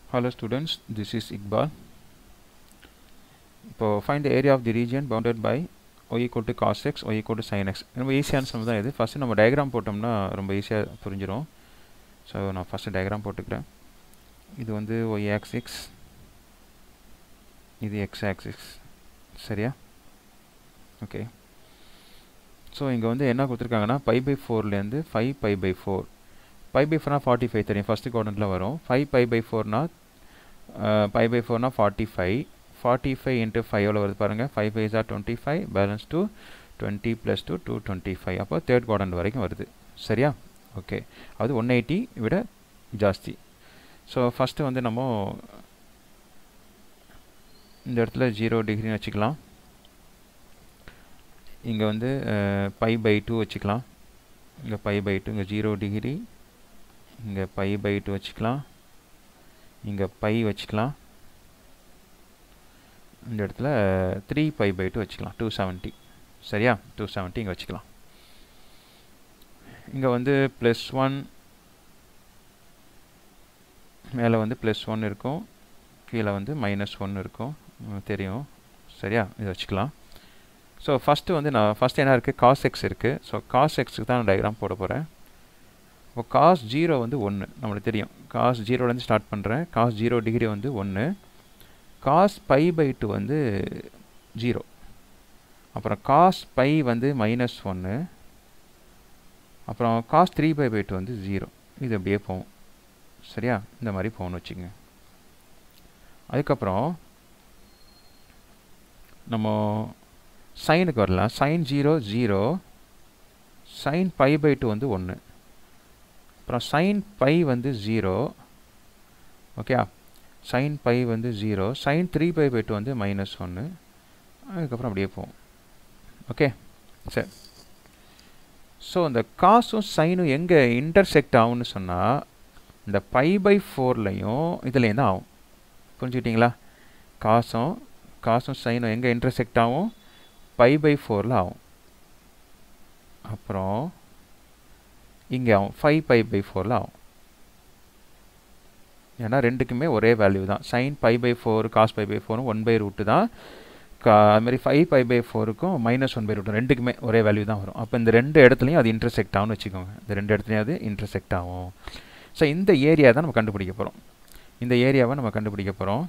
Hello students, this is Iqbal. இப்போ find the area of the region bounded by y equal to cos x, y equal to sin x. ரொம்ப ஈஸியான some தான் இது first நம்ம diagram போட்டோம்னா ரொம்ப ஈஸியாக புரிஞ்சிடும் ஸோ நான் ஃபஸ்ட்டு டயக்ராம் போட்டுக்கிறேன் இது வந்து ஒய் ஆக்சிக்ஸ் இது எக்ஸ் ஆக்சிக்ஸ் சரியா ஓகே ஸோ இங்கே வந்து என்ன கொடுத்துருக்காங்கன்னா பை பை ஃபோர்லேருந்து five pi by four pi by ஃபோர்னா ஃபார்ட்டி ஃபைவ் தெரியும் ஃபஸ்ட்டு குவாட்ரண்ட்டில் வரும் ஃபைவ் பை பை ஃபோர்னா பை பை ஃபோர்னா forty five forty five into five எவ்வளோ வருது பாருங்கள் five five are twenty five balance two twenty plus two two twenty five அப்போ தேர்ட் குவாட்ரண்ட் வரைக்கும் வருது சரியா ஓகே அது ஒன் எயிட்டி விட ஜாஸ்தி ஸோ ஃபஸ்ட்டு வந்து நம்ம இந்த இடத்துல ஜீரோ டிகிரின்னு வச்சுக்கலாம் இங்கே வந்து பை பை டூ வச்சுக்கலாம் இங்கே பை பை டூ இங்கே ஜீரோ டிகிரி இங்கே பை பை டூ வச்சுக்கலாம் இங்கே பை வச்சுக்கலாம் இந்த இடத்துல த்ரீ பை பை டூ வச்சுக்கலாம் டூ செவன்ட்டி சரியா டூ செவன்ட்டி இங்கே வச்சுக்கலாம் இங்கே வந்து ப்ளஸ் ஒன் மேலே வந்து ப்ளஸ் ஒன் இருக்கும் கீழே வந்து மைனஸ் ஒன் இருக்கும் தெரியும் சரியா இதை வச்சுக்கலாம் ஸோ ஃபஸ்ட்டு வந்து நான் ஃபஸ்ட் என்ன இருக்குது காஸ் எக்ஸ் இருக்குது ஸோ காஸ் எக்ஸுக்கு தான் நான் டயக்ராம் போட போகிறேன் இப்போ காஸ் ஜீரோ வந்து ஒன்று நம்மளுக்கு தெரியும் காஸ் ஜீரோலேருந்து ஸ்டார்ட் பண்ணுறேன் காஸ் ஜீரோ டிகிரி வந்து ஒன்று காஸ் பை பை டூ வந்து ஜீரோ அப்புறம் காஸ் பை வந்து மைனஸ் ஒன்று அப்புறம் cos three pi by two வந்து ஜீரோ இது அப்படியே போகும் சரியா இந்த மாதிரி போகணும் வச்சுங்க அதுக்கப்புறம் நம்ம சைனுக்கு வரலாம் sine zero zero sine pi by two வந்து ஒன்று அப்புறம் சைன் பை வந்து ஜீரோ ஓகே சைன் பை வந்து zero sine three pi by two வந்து மைனஸ் ஒன்று அதுக்கப்புறம் அப்படியே போகும் ஓகே சரி ஸோ இந்த காசும் சைனும் எங்கே இன்டர்செக்ட் ஆகும்னு சொன்னால் இந்த பை பை ஃபோர்லையும் இதுலேயும் தான் ஆகும் புரிஞ்சுக்கிட்டிங்களா காசும் காசும் சைனும் எங்கே இன்டர்செக்ட் ஆகும் பை பை ஃபோரில் ஆகும் அப்புறம் இங்கே ஆகும் ஃபைவ் பை பை ஃபோரில் ஆகும் ஏன்னா ரெண்டுக்குமே ஒரே வேல்யூ தான் sine pi by four cos pi by ஃபோரும் ஒன் பை ரூட்டு தான் கா அதுமாதிரி ஃபைவ் பை பை ஃபோருக்கும் மைனஸ் ஒன் பை ரூட் ரெண்டுக்குமே ஒரே வேல்யூ தான் வரும் அப்போ இந்த ரெண்டு இடத்துலையும் அது இன்டர்செக்ட் ஆகும்னு வச்சுக்கோங்க இந்த ரெண்டு இடத்துலையும் அது இன்டர்செக்ட் ஆகும் ஸோ இந்த ஏரியா தான் நம்ம கண்டுபிடிக்க போகிறோம் இந்த ஏரியாவை நம்ம கண்டுபிடிக்க போகிறோம்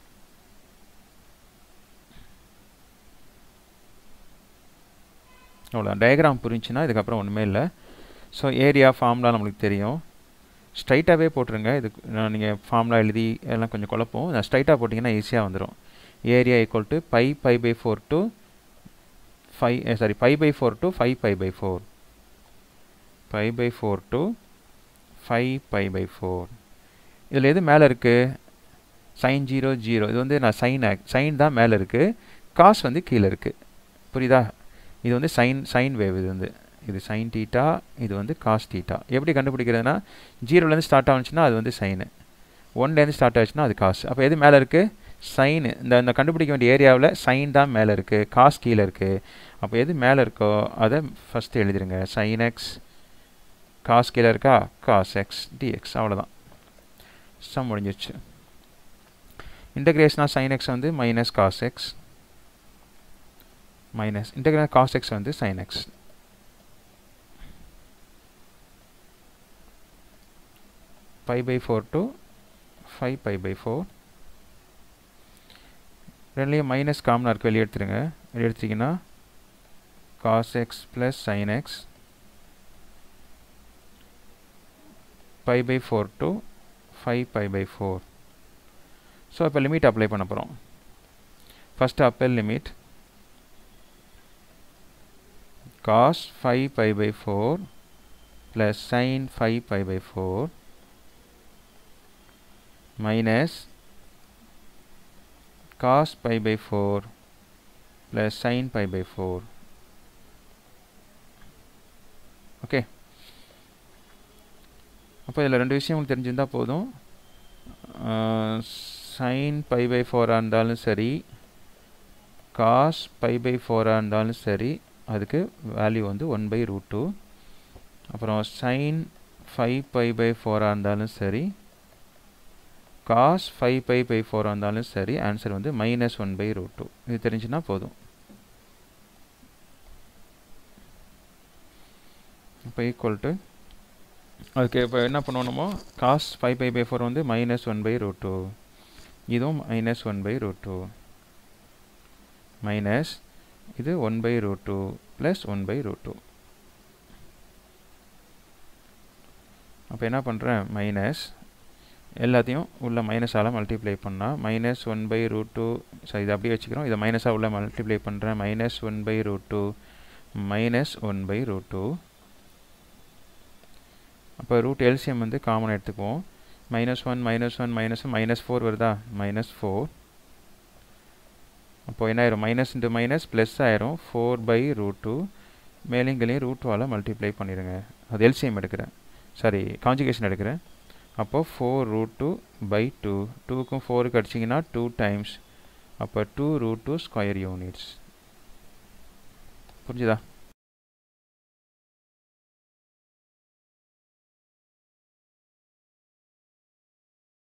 அவ்வளோ டயக்ராம் புரிஞ்சுன்னா இதுக்கப்புறம் ஒன்றுமே இல்லை ஸோ ஏரியா ஃபார்ம்லாம் நம்மளுக்கு தெரியும் ஸ்ட்ரைட்டாகவே போட்டுருங்க இது நீங்கள் ஃபார்ம்லாம் எழுதி எல்லாம் கொஞ்சம் குழப்பம் நான் ஸ்ட்ரைட்டாக போட்டிங்கன்னா ஈஸியாக வந்துடும் area equal to pi by by four to five sorry pi by four to five pi by four pi by four to five pi by four இதில் எது மேலே இருக்குது சைன் ஜீரோ ஜீரோ இது வந்து நான் சைன் ஆக் சைன் தான் மேலே இருக்குது காஸ் வந்து கீழே இருக்குது புரியுதா இது வந்து சைன் சைன் வேவ் இது வந்து இது சைன் டீட்டா இது வந்து காஸ் டீட்டா எப்படி கண்டுபிடிக்கிறதுனா ஜீரோலேருந்து ஸ்டார்ட் ஆச்சுன்னா அது வந்து சைனு ஒன்லேருந்து ஸ்டார்ட் ஆச்சுன்னா அது காசு அப்போ எது மேலே இருக்குது சைனு இந்த இந்த கண்டுபிடிக்க வேண்டிய ஏரியாவில் சைன் தான் மேலே இருக்குது காஸ் கீழே இருக்குது அப்போ எது மேலே இருக்கோ அதை ஃபஸ்ட்டு எழுதிருங்க சைன் எக்ஸ் காஸ் கீழே இருக்கா காஸ் எக்ஸ் டிஎக்ஸ் அவ்வளோதான் சம் முடிஞ்சிச்சு இன்டகிரேஷனாக சைன் எக்ஸ் வந்து minus cos x minus integrate cos x வந்து sine x pi by four to five pi by four ரெண்டுலேயும் மைனஸ் காமனாக இருக்குது வெளியே எடுத்துருங்க வெளியே எடுத்தீங்கன்னா cos x plus sine x pi by four to five pi by four so இப்போ limit apply பண்ண போகிறோம் first upper limit cos 5 pi by 4 plus sin 5 pi by 4 minus cos pi by 4 plus sin pi by 4 okay அப்போ இதில் ரெண்டு விஷயம் உங்களுக்கு தெரிஞ்சிருந்தால் போதும் sign pi by ஃபோராக இருந்தாலும் சரி காஸ் பை பை ஃபோராக இருந்தாலும் சரி அதுக்கு வேல்யூ வந்து ஒன் பை ரூட் டூ அப்புறம் சைன் ஃபைவ் பை பை ஃபோராக இருந்தாலும் சரி cos five pi by four வந்தாலும் சரி ஆன்சர் வந்து minus one by root two இது தெரிஞ்சுன்னா போதும் இப்போ ஈக்குவல் டு அதுக்கு இப்போ என்ன பண்ணணுமோ cos five pi by four வந்து minus one by root two இதுவும் minus one by root two minus இது one by root two plus one by root two அப்போ என்ன பண்ணுறேன் மைனஸ் எல்லாத்தையும் உள்ள மைனஸால் மல்டிப்ளை பண்ணால் minus one by root two so இதை அப்படியே வச்சுக்கிறோம் இதை மைனஸாக உள்ள மல்டிப்ளை பண்ணுறேன் minus one by root two minus one by root two அப்போ ரூட் எல்சிஎம் வந்து காமன் எடுத்துக்குவோம் minus one minus one minus minus four வருதா மைனஸ் ஃபோர் அப்போ என்ன ஆயிரும் மைனஸ் இன்ட்டு மைனஸ் ப்ளஸ் ஆயிரும் ஃபோர் பை ரூட் டூ மேலேங்களையும் ரூட் டூவால் மல்டிப்ளை பண்ணிடுங்க அது எல்சிஎம் எடுக்கிறேன் சாரி கான்ஜுகேஷன் எடுக்கிறேன் அப்போது four root two by two டூக்கும் ஃபோருக்கு அடிச்சிங்கன்னா டூ டைம்ஸ் அப்போ two root two square units புரிஞ்சுதா